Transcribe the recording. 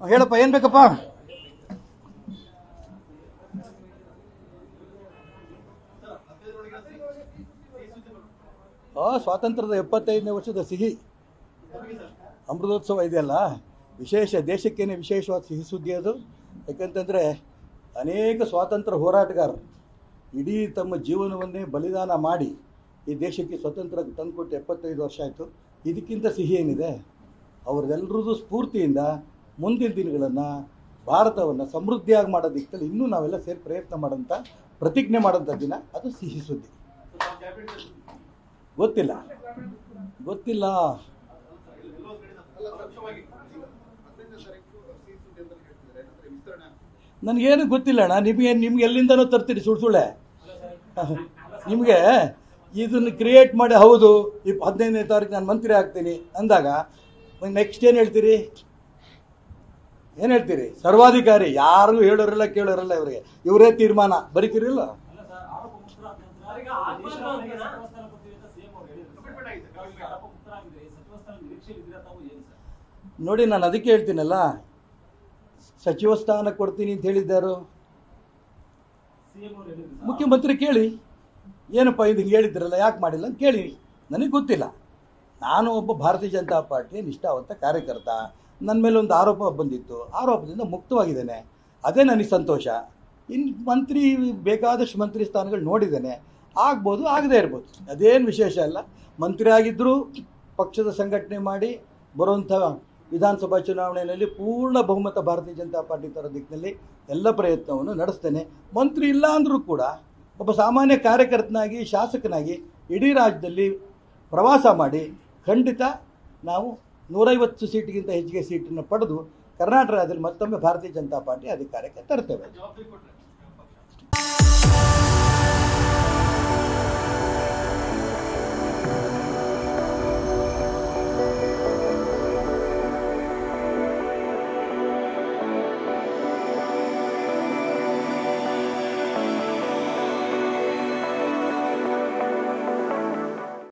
ಹೇಳಪ್ಪ ಏನ್ ಬೇಕಪ್ಪ ಆ ಸ್ವಾತಂತ್ರ್ಯದ ಎಪ್ಪತ್ತೈದನೇ ವರ್ಷದ ಸಿಹಿ ಅಮೃತೋತ್ಸವ ಇದೆಯಲ್ಲ ವಿಶೇಷ ದೇಶಕ್ಕೇನೆ ವಿಶೇಷವಾದ ಸಿಹಿ ಸುದ್ದಿ ಅದು ಯಾಕಂತಂದರೆ ಅನೇಕ ಸ್ವಾತಂತ್ರ್ಯ ಹೋರಾಟಗಾರರು ಇಡೀ ತಮ್ಮ ಜೀವನವನ್ನೇ ಬಲಿದಾನ ಮಾಡಿ ಈ ದೇಶಕ್ಕೆ ಸ್ವತಂತ್ರ ತಂದುಕೊಟ್ಟು ಎಪ್ಪತ್ತೈದು ವರ್ಷ ಆಯಿತು ಇದಕ್ಕಿಂತ ಸಿಹಿ ಏನಿದೆ ಅವ್ರದ್ದೆಲ್ಲರದ್ದು ಸ್ಫೂರ್ತಿಯಿಂದ ಮುಂದಿನ ದಿನಗಳನ್ನು ಭಾರತವನ್ನು ಸಮೃದ್ಧಿಯಾಗಿ ಮಾಡೋ ದಿಕ್ಕಲ್ಲಿ ಇನ್ನೂ ನಾವೆಲ್ಲ ಸೇರಿ ಪ್ರಯತ್ನ ಮಾಡೋಂಥ ಪ್ರತಿಜ್ಞೆ ಮಾಡೋಂಥ ದಿನ ಅದು ಸಿಹಿ ಸುದ್ದಿ ಗೊತ್ತಿಲ್ಲ ಗೊತ್ತಿಲ್ಲ ನನಗೇನು ಗೊತ್ತಿಲ್ಲ ಅಣ್ಣ ನಿಮಗೆ ನಿಮ್ಗೆ ಎಲ್ಲಿಂದನೋ ತರ್ತೀರಿ ಸುಳ್ಳು ಸುಳ್ಳೆ ನಿಮಗೆ ಇದನ್ನು ಕ್ರಿಯೇಟ್ ಮಾಡಿ ಹೌದು ಇಪ್ ಹದಿನೈದನೇ ತಾರೀಕು ನಾನು ಮಂತ್ರಿ ಆಗ್ತೀನಿ ಅಂದಾಗ ನೆಕ್ಸ್ಟ್ ಏನು ಹೇಳ್ತೀರಿ ಏನು ಹೇಳ್ತೀರಿ ಸರ್ವಾಧಿಕಾರಿ ಯಾರಿಗೂ ಹೇಳೋರಿಲ್ಲ ಕೇಳೋರಿಲ್ಲ ಇವರಿಗೆ ಇವರೇ ತೀರ್ಮಾನ ಬರೀತೀರಿಲ್ಲ ನೋಡಿ ನಾನು ಅದಕ್ಕೆ ಹೇಳ್ತೀನಲ್ಲ ಸಚಿವ ಸ್ಥಾನ ಕೊಡ್ತೀನಿ ಅಂತ ಹೇಳಿದ್ದಾರು ಮುಖ್ಯಮಂತ್ರಿ ಕೇಳಿ ಏನಪ್ಪ ಇದು ಹಿಂಗೆ ಹೇಳಿದ್ರಲ್ಲ ಯಾಕೆ ಮಾಡಿಲ್ಲ ಅಂತ ಕೇಳಿ ನನಗೆ ಗೊತ್ತಿಲ್ಲ ನಾನು ಒಬ್ಬ ಭಾರತೀಯ ಜನತಾ ಪಾರ್ಟಿಯ ನಿಷ್ಠಾವಂತ ಕಾರ್ಯಕರ್ತ ನನ್ನ ಮೇಲೆ ಒಂದು ಆರೋಪ ಬಂದಿತ್ತು ಆರೋಪದಿಂದ ಮುಕ್ತವಾಗಿದ್ದೇನೆ ಅದೇ ನನಗೆ ಸಂತೋಷ ಇನ್ನು ಮಂತ್ರಿ ಬೇಕಾದಷ್ಟು ಮಂತ್ರಿ ಸ್ಥಾನಗಳು ನೋಡಿದ್ದೇನೆ ಆಗ್ಬೋದು ಆಗದೇ ಇರ್ಬೋದು ಅದೇನು ವಿಶೇಷ ಅಲ್ಲ ಮಂತ್ರಿ ಆಗಿದ್ದರೂ ಪಕ್ಷದ ಸಂಘಟನೆ ಮಾಡಿ ಬರುವಂಥ ವಿಧಾನಸಭಾ ಚುನಾವಣೆಯಲ್ಲಿ ಪೂರ್ಣ ಬಹುಮತ ಭಾರತೀಯ ಜನತಾ ಪಾರ್ಟಿ ತರೋ ದಿಕ್ಕಿನಲ್ಲಿ ಎಲ್ಲ ಪ್ರಯತ್ನವನ್ನು ನಡೆಸ್ತೇನೆ ಮಂತ್ರಿ ಇಲ್ಲ ಅಂದರೂ ಕೂಡ ಒಬ್ಬ ಸಾಮಾನ್ಯ ಕಾರ್ಯಕರ್ತನಾಗಿ ಶಾಸಕನಾಗಿ ಇಡೀ ರಾಜ್ಯದಲ್ಲಿ ಪ್ರವಾಸ ಮಾಡಿ ಖಂಡಿತ ನಾವು ನೂರೈವತ್ತು ಸೀಟಿಗಿಂತ ಹೆಚ್ಚಿಗೆ ಸೀಟನ್ನು ಪಡೆದು ಕರ್ನಾಟಕ ರಾಜ್ಯದಲ್ಲಿ ಮತ್ತೊಮ್ಮೆ ಭಾರತೀಯ ಜನತಾ ಪಾರ್ಟಿ ಅಧಿಕಾರಕ್ಕೆ ತರ್ತೇವೆ